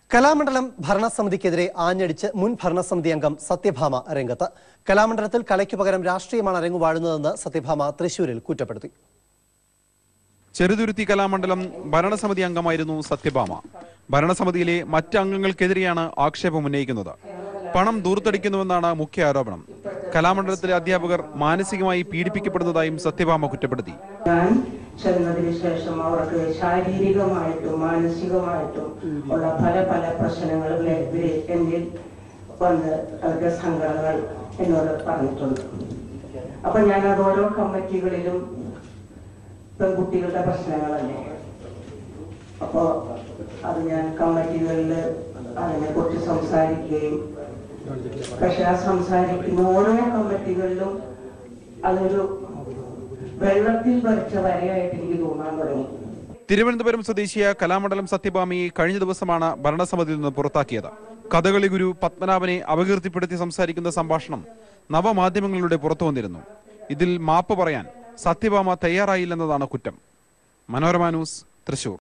കലാമണ്ഡലം ഭരണസമിതിക്കെതിരെ ആഞ്ഞടിച്ച് മുൻ ഭരണസമിതി അംഗം സത്യഭാമ രംഗത്ത് കലാമണ്ഡലത്തിൽ കലയ്ക്കു പകരം രാഷ്ട്രീയമാണ് അരങ്ങുവാഴുന്നതെന്ന് സത്യഭാമ തൃശൂരിൽ കുറ്റപ്പെടുത്തി ചെറുതുരുത്തി കലാമണ്ഡലം ഭരണസമിതി അംഗമായിരുന്നു സത്യഭാമ ഭരണസമിതിയിലെ മറ്റ് അംഗങ്ങൾക്കെതിരെയാണ് ആക്ഷേപം ഉന്നയിക്കുന്നത് പണം ദൂർത്തടിക്കുന്നുവെന്നാണ് മുഖ്യ ആരോപണം കലാമണ്ഡലത്തിലെ അധ്യാപകർ മാനസികമായി പീഡിപ്പിക്കപ്പെടുന്നതായും സത്യഭാമ കുറ്റപ്പെടുത്തി ഞാൻ ചെന്നതിന് ശേഷം അവർക്ക് ശാരീരികമായിട്ടും മാനസികമായിട്ടും ഉള്ള പല പല പ്രശ്നങ്ങളും എതിരെ എന്നിൽ വന്ന് അവരുടെ സംഘടനകൾ എന്നോട് പറഞ്ഞിട്ടുണ്ട് അപ്പൊ ഞാൻ അത് ഓരോ കമ്മിറ്റികളിലും പെൺകുട്ടികളുടെ പ്രശ്നങ്ങളല്ലേ അപ്പോ അത് ഞാൻ കമ്മിറ്റികളിൽ അതിനെ കുറിച്ച് സംസാരിക്കുകയും പക്ഷെ ആ സംസാരിക്കുന്ന ഓരോ കമ്മിറ്റികളിലും അതൊരു വെള്ളത്തിൽ വരച്ച വരയായിട്ട് എനിക്ക് തോന്നാൻ തുടങ്ങി തിരുവനന്തപുരം സ്വദേശിയ കലാമണ്ഡലം സത്യഭാമയെ കഴിഞ്ഞ ദിവസമാണ് ഭരണസമിതിയിൽ നിന്ന് പുറത്താക്കിയത് കഥകളി ഗുരു പത്മനാഭനെ അപകീർത്തിപ്പെടുത്തി സംസാരിക്കുന്ന സംഭാഷണം നവമാധ്യമങ്ങളിലൂടെ പുറത്തു വന്നിരുന്നു ഇതിൽ മാപ്പ് പറയാൻ സത്യഭാമ തയ്യാറായില്ലെന്നതാണ് കുറ്റം മനോരമ ന്യൂസ് തൃശൂർ